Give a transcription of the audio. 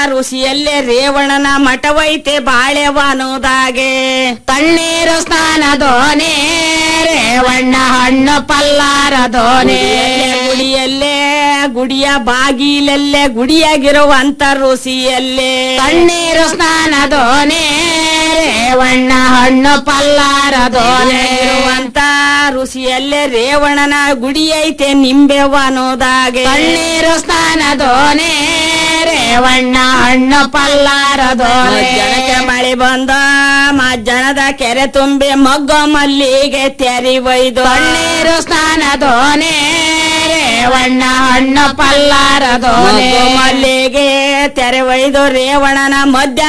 ಋಷಿಯಲ್ಲೇ ರೇವಣನ ಮಠವೈತೆ ಬಾಳೆವನೋದಾಗೆ ತಣ್ಣೀರು ಸ್ನಾನ ದೋನೆ ರೇವಣ್ಣ ಹಣ್ಣು ಪಲ್ಲಾರ ದೋನೆ ಗುಡಿಯಲ್ಲೇ ಗುಡಿಯ ಬಾಗಿಲಲ್ಲೇ ಗುಡಿಯಾಗಿರುವಂತ ಋಷಿಯಲ್ಲೇ ತಣ್ಣೀರು ಸ್ನಾನ ದೋನೆ ರೇವಣ್ಣ ಹಣ್ಣು ಪಲ್ಲಾರ ದೋನೆ ಇರುವಂತ ಋಷಿಯಲ್ಲೇ ರೇವಣನ ಗುಡಿ ಐತೆ ನಿಂಬೆವನೋದಾಗೆ ತಣ್ಣೀರು ಸ್ನಾನ ದೋನೆ ರೇವಣ್ಣ ಹಣ್ಣು ಪಲ್ಲಾರ ದೋನೆ ಜನಕ್ಕೆ ಮಳೆ ಬಂದ ಮಜ್ಜನದ ಕೆರೆ ತುಂಬಿ ಮೊಗ್ಗ ಮಲ್ಲಿಗೆ ತೆರಿ ಒಯ್ದು ತಣ್ಣೀರು ಸ್ನಾನ ದೋನೆ ರೇವಣ್ಣ ಹಣ್ಣು ಪಲ್ಲಾರ ದೋನೆ ಮೊಗ್ಗು ಮಲ್ಲಿಗೆ ತೆರೆ ಒಯ್ದು ರೇವಣನ ಮಧ್ಯಾಹ್ನ